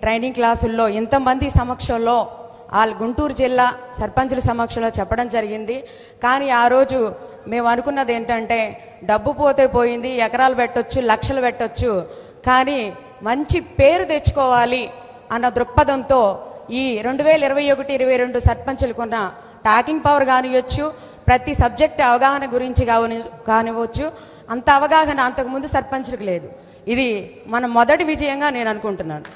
training క్లాసుల్లో ఇంతమంది సమక్షంలో వాళ్ళ గుంటూరు జిల్లా సర్పంచుల సమక్షంలో చెప్పడం జరిగింది కానీ ఆ రోజు మేము అనుకున్నది ఏంటంటే డబ్బు పోతే పోయింది ఎకరాలు పెట్టొచ్చు లక్షలు పెట్టొచ్చు కానీ మంచి పేరు తెచ్చుకోవాలి అన్న దృక్పథంతో ఈ రెండు వేల ఇరవై ఒకటి ఇరవై రెండు సర్పంచులకున్న టాకింగ్ పవర్ కానివ్వచ్చు ప్రతి సబ్జెక్ట్ అవగాహన గురించి కావని కానివ్వచ్చు అంత అవగాహన అంతకుముందు సర్పంచులకు లేదు ఇది మన మొదటి విజయంగా నేను అనుకుంటున్నాను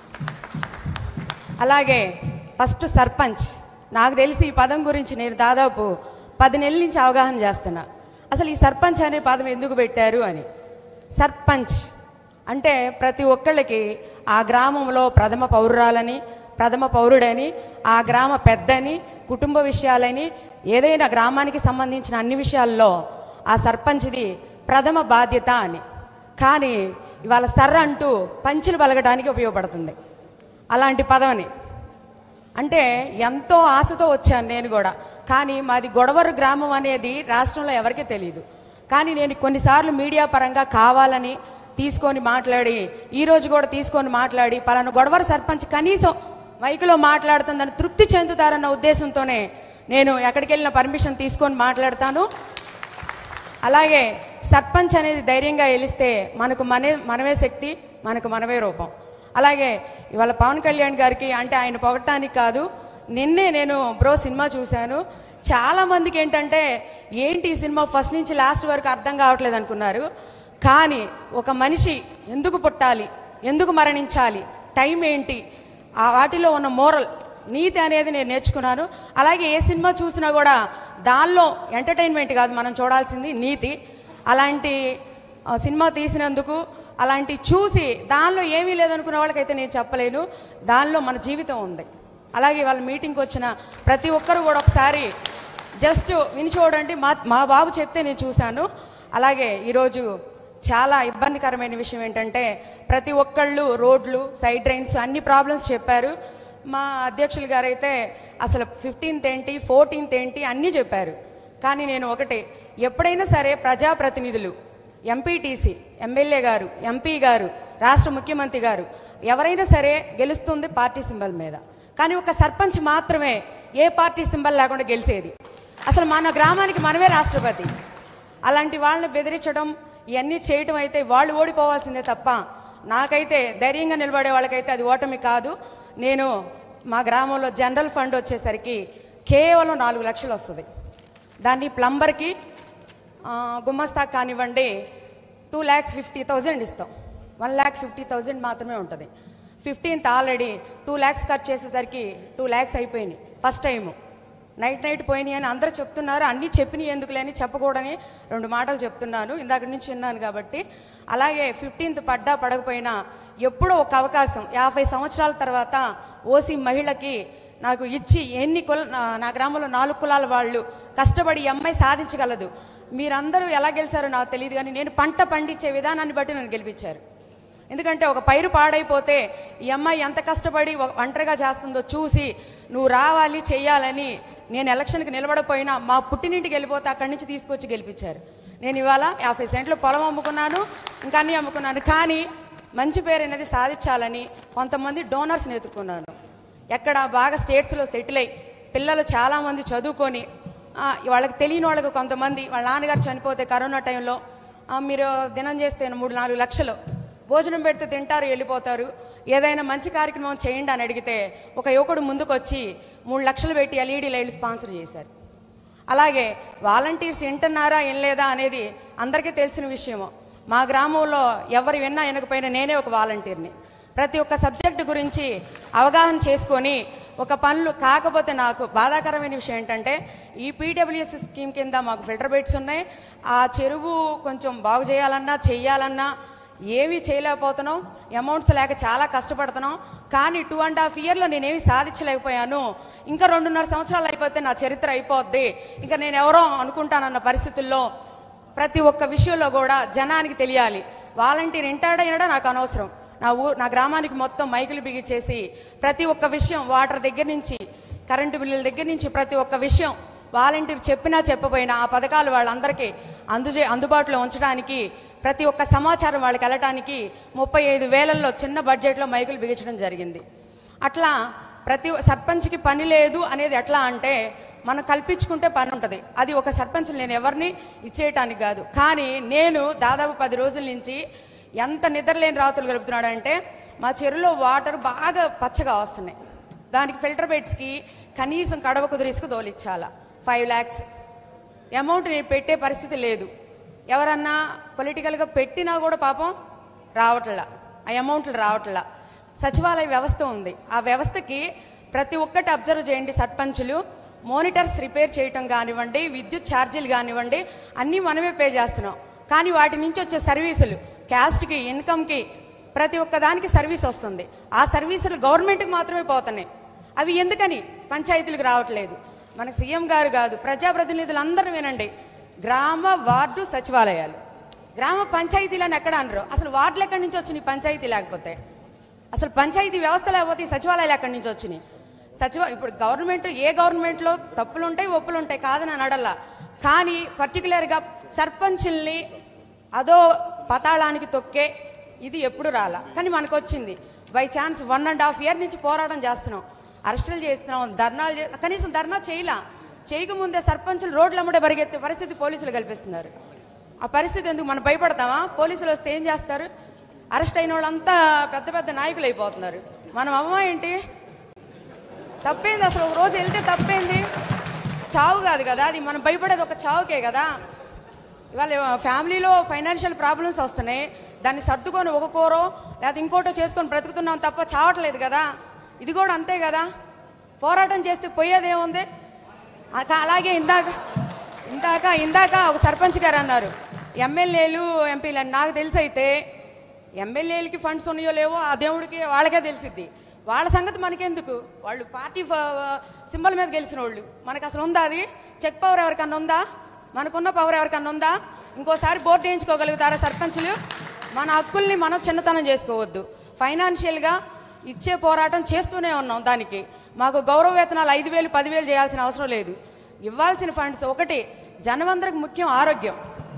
అలాగే ఫస్ట్ సర్పంచ్ నాకు తెలిసి ఈ పదం గురించి నేను దాదాపు పది నెలల నుంచి అవగాహన చేస్తున్నా అసలు ఈ సర్పంచ్ అనే పదం ఎందుకు పెట్టారు అని సర్పంచ్ అంటే ప్రతి ఒక్కళ్ళకి ఆ గ్రామంలో ప్రథమ పౌరురాలని ప్రథమ పౌరుడని ఆ గ్రామ పెద్దని కుటుంబ విషయాలని ఏదైనా గ్రామానికి సంబంధించిన అన్ని విషయాల్లో ఆ సర్పంచ్ది ప్రథమ బాధ్యత అని కానీ ఇవాళ సర్ర అంటూ పంచులు పలకడానికి ఉపయోగపడుతుంది అలాంటి పదవిని అంటే ఎంతో ఆశతో వచ్చాను నేను కూడా కానీ మాది గొడవరు గ్రామం అనేది రాష్ట్రంలో ఎవరికీ తెలియదు కానీ నేను కొన్నిసార్లు మీడియా పరంగా కావాలని తీసుకొని మాట్లాడి ఈ రోజు కూడా తీసుకొని మాట్లాడి పలానా గొడవరు సర్పంచ్ కనీసం మైకులో మాట్లాడుతుందని తృప్తి చెందుతారన్న ఉద్దేశంతోనే నేను ఎక్కడికి వెళ్ళిన పర్మిషన్ తీసుకొని మాట్లాడతాను అలాగే సర్పంచ్ అనేది ధైర్యంగా గెలిస్తే మనకు మనే మనమే శక్తి మనకు మనమే రూపం అలాగే ఇవాళ పవన్ కళ్యాణ్ గారికి అంటే ఆయన పొగటానికి కాదు నిన్నే నేను బ్రో సినిమా చూశాను చాలా మందికి ఏంటంటే ఏంటి ఈ సినిమా ఫస్ట్ నుంచి లాస్ట్ వరకు అర్థం కావట్లేదు అనుకున్నారు కానీ ఒక మనిషి ఎందుకు పుట్టాలి ఎందుకు మరణించాలి టైం ఏంటి ఆ వాటిలో ఉన్న మోరల్ నీతి అనేది నేను నేర్చుకున్నాను అలాగే ఏ సినిమా చూసినా కూడా దానిలో ఎంటర్టైన్మెంట్ కాదు మనం చూడాల్సింది నీతి అలాంటి ఆ, సినిమా తీసినందుకు అలాంటి చూసి దానిలో ఏమీ లేదనుకున్న వాళ్ళకైతే నేను చెప్పలేను దానిలో మన జీవితం ఉంది అలాగే వాళ్ళ మీటింగ్కి వచ్చిన ప్రతి ఒక్కరు కూడా ఒకసారి జస్ట్ విని చూడండి మా మా బాబు చెప్తే నేను చూశాను అలాగే ఈరోజు చాలా ఇబ్బందికరమైన విషయం ఏంటంటే ప్రతి ఒక్కళ్ళు రోడ్లు సైడ్ డ్రైన్స్ అన్ని ప్రాబ్లమ్స్ చెప్పారు మా అధ్యక్షులు గారైతే అసలు ఫిఫ్టీన్త్ ఏంటి ఫోర్టీన్త్ ఏంటి అన్నీ చెప్పారు కానీ నేను ఒకటే ఎప్పుడైనా సరే ప్రజాప్రతినిధులు ఎంపీటీసీ ఎమ్మెల్యే గారు ఎంపీ గారు రాష్ట్ర ముఖ్యమంత్రి గారు ఎవరైనా సరే గెలుస్తుంది పార్టీ సింబల్ మీద కానీ ఒక సర్పంచ్ మాత్రమే ఏ పార్టీ సింబల్ లేకుండా గెలిచేది అసలు మన గ్రామానికి మనమే రాష్ట్రపతి అలాంటి వాళ్ళని బెదిరించడం ఇవన్నీ చేయటం అయితే వాళ్ళు ఓడిపోవాల్సిందే తప్ప నాకైతే ధైర్యంగా నిలబడే వాళ్ళకైతే అది ఓటమి కాదు నేను మా గ్రామంలో జనరల్ ఫండ్ వచ్చేసరికి కేవలం నాలుగు లక్షలు వస్తుంది దాన్ని ప్లంబర్కి ఆ, గుమ్మస్తా కానివ్వండి టూ ల్యాక్స్ ఫిఫ్టీ థౌజండ్ ఇస్తాం వన్ ల్యాక్ ఫిఫ్టీ థౌజండ్ మాత్రమే ఉంటుంది ఫిఫ్టీన్త్ ఆల్రెడీ టూ ల్యాక్స్ ఖర్చు చేసేసరికి టూ ల్యాక్స్ అయిపోయినాయి ఫస్ట్ టైము నైట్ నైట్ పోయినాయి అని అందరూ చెప్తున్నారు అన్నీ చెప్పినాయి ఎందుకులేని చెప్పకూడని రెండు మాటలు చెప్తున్నాను ఇందాక నుంచి విన్నాను కాబట్టి అలాగే ఫిఫ్టీన్త్ పడ్డా పడకపోయినా ఎప్పుడో ఒక అవకాశం యాభై సంవత్సరాల తర్వాత ఓసీ మహిళకి నాకు ఇచ్చి ఎన్ని కుల నా- నా గ్రామంలో నాలుగు కులాల వాళ్ళు కష్టపడి ఈ అమ్మాయి సాధించగలదు మీరందరూ ఎలా గెలిచారో నాకు తెలియదు కానీ నేను పంట పండించే విధానాన్ని బట్టి నన్ను గెలిపించారు ఎందుకంటే ఒక పైరు పాడైపోతే ఈ అమ్మాయి ఎంత కష్టపడి ఒక- ఒంటరిగా చేస్తుందో చూసి నువ్వు రావాలి చెయ్యాలని నేను ఎలక్షన్కి నిలబడపోయినా మా పుట్టినింటికి వెళ్ళిపోతే అక్కడి నుంచి తీసుకొచ్చి గెలిపించారు నేను ఇవాళ యాభై సెంట్లు పొలం అమ్ముకున్నాను ఇంకా అన్నీ అమ్ముకున్నాను కానీ మంచి పేరు అనేది సాధించాలని కొంతమంది డోనర్స్ని ఎత్తుకున్నాను ఎక్కడ బాగా స్టేట్స్లో సెటిల్ అయ్యి పిల్లలు చాలామంది చదువుకొని ఆ, వాళ్ళకి తెలియని వాళ్ళకి కొంతమంది వాళ్ళ నాన్నగారు చనిపోతే కరోనా టైంలో ఆ, మీరు దినం చేస్తే మూడు నాలుగు లక్షలు భోజనం పెడితే తింటారు వెళ్ళిపోతారు ఏదైనా మంచి కార్యక్రమం చేయండి అని అడిగితే ఒక యువకుడు ముందుకు వచ్చి మూడు లక్షలు పెట్టి ఎల్ఈడి లైట్లు స్పాన్సర్ చేశారు అలాగే వాలంటీర్స్ వింటున్నారా ఏం లేదా అనేది అందరికీ తెలిసిన విషయము మా గ్రామంలో ఎవరు విన్నా వినకపోయినా నేనే ఒక వాలంటీర్ని ప్రతి ఒక్క సబ్జెక్టు గురించి అవగాహన చేసుకొని ఒక పనులు కాకపోతే నాకు బాధాకరమైన విషయం ఏంటంటే ఈ పీడబ్ల్యూఎస్ స్కీమ్ కింద మాకు ఫిల్టర్ బెడ్స్ ఉన్నాయి ఆ చెరువు కొంచెం బాగు చేయాలన్నా చెయ్యాలన్నా ఏమీ చేయలేకపోతున్నాం అమౌంట్స్ లేక చాలా కష్టపడుతున్నాం కానీ టూ అండ్ హాఫ్ ఇయర్లో నేనేమి సాధించలేకపోయాను ఇంకా రెండున్నర సంవత్సరాలు అయిపోతే నా చరిత్ర అయిపోద్ది ఇంకా నేను ఎవరో అనుకుంటానన్న పరిస్థితుల్లో ప్రతి ఒక్క విషయంలో కూడా జనానికి తెలియాలి వాలంటీర్ ఇంటాడా వినడా నాకు అనవసరం నా ఊ నా గ్రామానికి మొత్తం మైకులు బిగించేసి ప్రతి ఒక్క విషయం వాటర్ దగ్గర నుంచి కరెంటు బిల్లుల దగ్గర నుంచి ప్రతి ఒక్క విషయం వాలంటీర్ చెప్పినా చెప్పబోయినా ఆ పథకాలు వాళ్ళందరికీ అందుచే అందుబాటులో ఉంచడానికి ప్రతి ఒక్క సమాచారం వాళ్ళకి వెళ్ళటానికి ముప్పై ఐదు వేలల్లో చిన్న బడ్జెట్లో మైకులు బిగించడం జరిగింది అట్లా ప్రతి సర్పంచ్కి పని లేదు అనేది ఎట్లా అంటే మనం కల్పించుకుంటే పని ఉంటుంది అది ఒక సర్పంచ్ నేను ఎవరిని ఇచ్చేయటానికి కాదు కానీ నేను దాదాపు పది రోజుల నుంచి ఎంత నిద్రలేని రాత్రులు గడుపుతున్నాడంటే మా చెరువులో వాటర్ బాగా పచ్చగా వస్తున్నాయి దానికి ఫిల్టర్ బెడ్స్కి కనీసం కడవ కుదిరిసుకు తోలిచ్చాల ఫైవ్ ల్యాక్స్ అమౌంట్ నేను పెట్టే పరిస్థితి లేదు ఎవరన్నా పొలిటికల్గా పెట్టినా కూడా పాపం రావట్లా ఆ అమౌంట్లు రావట్లా సచివాలయ వ్యవస్థ ఉంది ఆ వ్యవస్థకి ప్రతి ఒక్కటి అబ్జర్వ్ చేయండి సర్పంచులు మోనిటర్స్ రిపేర్ చేయటం కానివ్వండి విద్యుత్ ఛార్జీలు కానివ్వండి అన్నీ మనమే పే చేస్తున్నాం కానీ వాటి నుంచి వచ్చే సర్వీసులు క్యాస్ట్కి ఇన్కమ్కి ప్రతి ఒక్క దానికి సర్వీస్ వస్తుంది ఆ సర్వీసులు గవర్నమెంట్కి మాత్రమే పోతున్నాయి అవి ఎందుకని పంచాయతీలకు రావట్లేదు మన సీఎం గారు కాదు ప్రజాప్రతినిధులు అందరూ వినండి గ్రామ వార్డు సచివాలయాలు గ్రామ పంచాయతీలని ఎక్కడ అనరు అసలు వార్డులు ఎక్కడి నుంచి వచ్చినాయి పంచాయతీ లేకపోతే అసలు పంచాయతీ వ్యవస్థ లేకపోతే ఈ సచివాలయాలు ఎక్కడి నుంచి వచ్చినాయి సచివ ఇప్పుడు గవర్నమెంట్ ఏ గవర్నమెంట్లో తప్పులు ఉంటాయి ఒప్పులు ఉంటాయి కాదని అని అడల్లా కానీ పర్టికులర్గా సర్పంచుల్ని అదో పతాళానికి తొక్కే ఇది ఎప్పుడు రాలా కానీ మనకు వచ్చింది by chance one and half year నుంచి పోరాటం చేస్తున్నాం అరెస్టులు చేస్తున్నాం ధర్నాలు చే కనీసం ధర్నా చేయలా చేయకముందే సర్పంచులు రోడ్ల అమ్మడే పరిగెత్తే పరిస్థితి పోలీసులు కల్పిస్తున్నారు ఆ పరిస్థితి ఎందుకు మనం భయపడతామా పోలీసులు వస్తే ఏం చేస్తారు అరెస్ట్ అయిన వాళ్ళంతా పెద్ద పెద్ద నాయకులు అయిపోతున్నారు మనం అమ్మ ఏంటి తప్పేంది అసలు ఒక రోజు వెళ్తే తప్పేంది చావు కాదు కదా అది మనం భయపడేది ఒక చావుకే కదా ఇవాళ ఫ్యామిలీలో ఫైనాన్షియల్ ప్రాబ్లమ్స్ వస్తున్నాయి దాన్ని సర్దుకొని ఒక కూరో లేదా ఇంకోటో చేసుకొని బ్రతుకుతున్నాం తప్ప చావట్లేదు కదా ఇది కూడా అంతే కదా పోరాటం చేస్తే పోయేదేముంది అక- అలాగే ఇందాక ఇందాక ఇందాక ఒక సర్పంచ్ గారు అన్నారు ఎమ్మెల్యేలు ఎంపీలు అని నాకు తెలిసి అయితే ఎమ్మెల్యేలకి ఫండ్స్ ఉన్నాయో లేవో ఆ దేవుడికి వాళ్ళకే తెలిసిద్ది వాళ్ళ సంగతి మనకెందుకు వాళ్ళు పార్టీ సింబల్ మీద గెలిచిన వాళ్ళు మనకు అసలు ఉందా అది చెక్ పవర్ ఎవరికన్నా ఉందా మనకున్న పవర్ ఎవరికన్నా ఉందా ఇంకోసారి బోర్డు వేయించుకోగలుగుతారా సర్పంచులు మన హక్కుల్ని మనం చిన్నతనం చేసుకోవద్దు ఫైనాన్షియల్గా ఇచ్చే పోరాటం చేస్తూనే ఉన్నాం దానికి మాకు గౌరవ వేతనాలు ఐదు వేలు పదివేలు చేయాల్సిన అవసరం లేదు ఇవ్వాల్సిన ఫండ్స్ ఒకటి జనమందరికి ముఖ్యం ఆరోగ్యం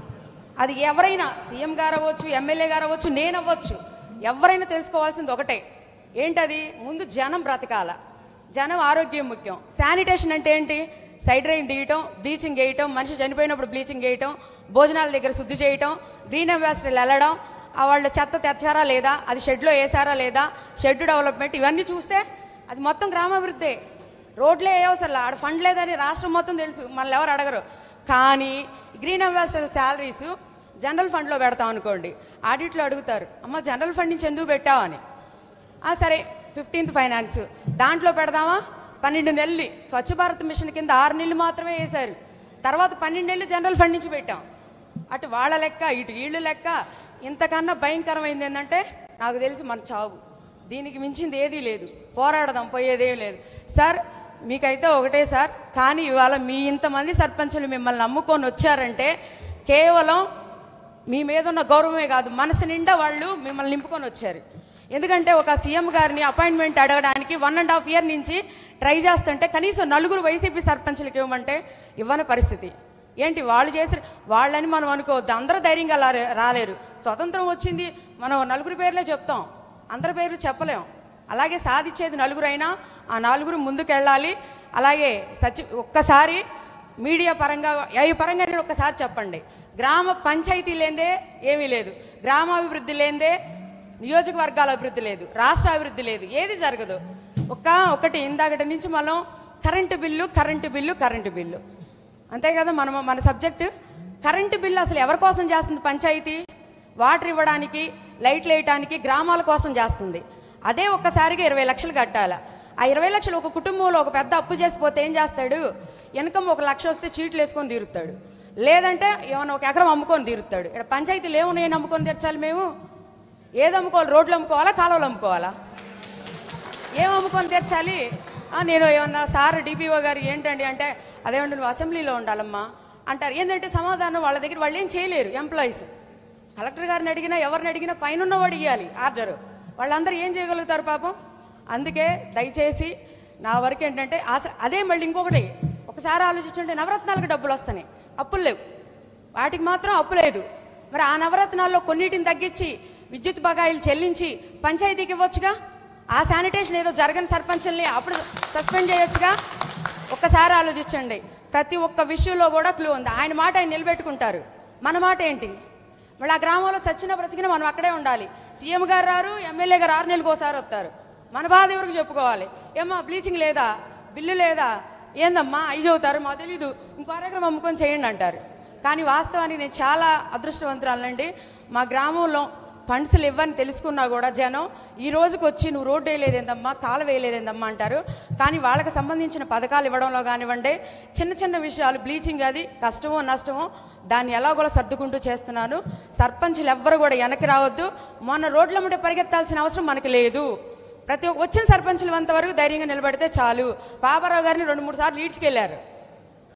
అది ఎవరైనా సీఎం గారు అవ్వచ్చు ఎమ్మెల్యే గారు అవ్వచ్చు నేను అవ్వచ్చు ఎవరైనా తెలుసుకోవాల్సింది ఒకటే ఏంటది ముందు జనం బ్రతకాల జనం ఆరోగ్యం ముఖ్యం శానిటేషన్ అంటే ఏంటి సైడ్ రైన్ తీయటం బ్లీచింగ్ వేయటం మనిషి చనిపోయినప్పుడు బ్లీచింగ్ వేయటం భోజనాల దగ్గర శుద్ధి చేయటం గ్రీన్ అంబాసిడర్లు వెళ్ళడం ఆ వాళ్ళ చెత్త తెచ్చారా లేదా అది షెడ్లో వేసారా లేదా షెడ్ డెవలప్మెంట్ ఇవన్నీ చూస్తే అది మొత్తం గ్రామాభివృద్ధి రోడ్లే ఏ అవసరం ఆడ ఫండ్ లేదని రాష్ట్రం మొత్తం తెలుసు మనల్ని ఎవరు అడగరు కానీ గ్రీన్ అంబాసిడర్ శాలరీస్ జనరల్ ఫండ్లో పెడతాం అనుకోండి ఆడిట్లో అడుగుతారు అమ్మ జనరల్ ఫండ్ నుంచి ఎందుకు పెట్టావు అని ఆ, సరే ఫిఫ్టీన్త్ ఫైనాన్స్ దాంట్లో పెడదామా పన్నెండు నెలలు స్వచ్ఛ భారత్ మిషన్ కింద ఆరు నెలలు మాత్రమే వేశారు తర్వాత పన్నెండు నెలలు జనరల్ ఫండ్ నుంచి పెట్టాం అటు వాళ్ళ లెక్క ఇటు వీళ్ళు లెక్క ఇంతకన్నా భయంకరమైంది ఏంటంటే నాకు తెలిసి మన చావు దీనికి మించింది ఏదీ లేదు పోరాడదాం పోయేదేం లేదు సార్ మీకైతే ఒకటే సార్ కానీ ఇవాళ మీ ఇంతమంది సర్పంచులు మిమ్మల్ని నమ్ముకొని వచ్చారంటే కేవలం మీ మీద ఉన్న గౌరవమే కాదు మనసు నిండా వాళ్ళు మిమ్మల్ని నింపుకొని వచ్చారు ఎందుకంటే ఒక సీఎం గారిని అపాయింట్మెంట్ అడగడానికి వన్ అండ్ హాఫ్ ఇయర్ నుంచి ట్రై చేస్తుంటే కనీసం నలుగురు వైసీపీ సర్పంచ్లకి ఇవ్వమంటే ఇవ్వని పరిస్థితి ఏంటి వాళ్ళు చేసి వాళ్ళని మనం అనుకోవద్దు అందరూ ధైర్యంగా లా- రాలేరు స్వతంత్రం వచ్చింది మనం నలుగురు పేర్లే చెప్తాం అందరి పేర్లు చెప్పలేం అలాగే సాధించేది నలుగురైనా ఆ నలుగురు ముందుకెళ్ళాలి అలాగే సచి ఒక్కసారి మీడియా పరంగా ఏ పరంగా నేను ఒక్కసారి చెప్పండి గ్రామ పంచాయతీ లేదే ఏమీ లేదు గ్రామాభివృద్ధి లేదే నియోజకవర్గాల అభివృద్ధి లేదు రాష్ట్ర అభివృద్ధి లేదు ఏది జరగదు ఒక్క ఒకటి ఇందాకటి నుంచి మనం current bill current bill current bill అంతే కదా మనం మన సబ్జెక్టు కరెంటు బిల్లు అసలు ఎవరి కోసం చేస్తుంది పంచాయతీ వాటర్ ఇవ్వడానికి లైట్లు వేయటానికి గ్రామాల కోసం చేస్తుంది అదే ఒక్కసారిగా ఇరవై లక్షలు కట్టాల ఆ ఇరవై లక్షలు ఒక కుటుంబంలో ఒక పెద్ద అప్పు చేసిపోతే ఏం చేస్తాడు ఇన్కమ్ ఒక లక్ష వస్తే చీట్లు వేసుకొని తీరుతాడు లేదంటే ఏమైనా ఒక ఎకరం అమ్ముకొని తీరుతాడు ఇక్కడ పంచాయతీలు ఏమున్నాయని అమ్ముకొని తీర్చాలి మేము ఏది అమ్ముకోవాలి రోడ్లు అమ్ముకోవాలా కాలువలు అమ్ముకోవాలా ఏం అమ్ముకొని తెచ్చాలి ఆ, నేను ఏమన్నా సార్ డిపిఓ గారు ఏంటండి అంటే అదేమంటే నువ్వు అసెంబ్లీలో ఉండాలమ్మా అంటారు ఏంటంటే సమాధానం వాళ్ళ దగ్గర వాళ్ళు ఏం చేయలేరు ఎంప్లాయీస్ కలెక్టర్ గారిని అడిగినా ఎవరిని అడిగినా పైన ఉన్నవాడు ఇవ్వాలి ఆర్డర్ వాళ్ళందరూ ఏం చేయగలుగుతారు పాపం అందుకే దయచేసి నా వరకు ఏంటంటే ఆస- అదే మళ్ళీ ఇంకొకటి ఒకసారి ఆలోచించండి నవరత్నాలకు డబ్బులు వస్తున్నాయి అప్పులు లేవు వాటికి మాత్రం అప్పు లేదు మరి ఆ నవరత్నాల్లో కొన్నిటిని తగ్గించి విద్యుత్ బకాయిలు చెల్లించి పంచాయతీకి ఇవ్వచ్చుగా ఆ శానిటేషన్ ఏదో జరగని సర్పంచుల్ని అప్పుడు సస్పెండ్ చేయొచ్చుగా ఒక్కసారి ఆలోచించండి ప్రతి ఒక్క విషయంలో కూడా క్లూ ఉంది ఆయన మాట ఆయన నిలబెట్టుకుంటారు మన మాట ఏంటి మళ్ళీ ఆ గ్రామంలో చచ్చిన బ్రతికిన మనం అక్కడే ఉండాలి సీఎం గారు రారు ఎమ్మెల్యే గారు ఆరు నెలలకు ఒకసారి వస్తారు మన బాధ ఎవరికి చెప్పుకోవాలి ఏమ్మా బ్లీచింగ్ లేదా బిల్లు లేదా ఏందమ్మా అవి చదువుతారు మా తెలీదు ఇంకో అరగ్రం అమ్ముకొని చేయండి అంటారు కానీ వాస్తవానికి నేను చాలా అదృష్టవంతురాలండి మా గ్రామంలో ఫండ్స్లు ఇవ్వని తెలుసుకున్నా కూడా జనం ఈ రోజుకి వచ్చి నువ్వు రోడ్డు వేయలేదేందమ్మా కాలు వేయలేదేందమ్మా అంటారు కానీ వాళ్ళకి సంబంధించిన పథకాలు ఇవ్వడంలో కానివ్వండి చిన్న చిన్న విషయాలు బ్లీచింగ్ అది కష్టమో నష్టమో దాన్ని ఎలాగోలా సర్దుకుంటూ చేస్తున్నాను సర్పంచ్లు ఎవ్వరు కూడా వెనక్కి రావద్దు మొన్న రోడ్ల ముంటే పరిగెత్తాల్సిన అవసరం మనకు లేదు ప్రతి ఒక్క వచ్చిన సర్పంచులు అంతవరకు ధైర్యంగా నిలబడితే చాలు పాపారావు గారిని రెండు మూడు సార్లు ఈడ్చుకెళ్లారు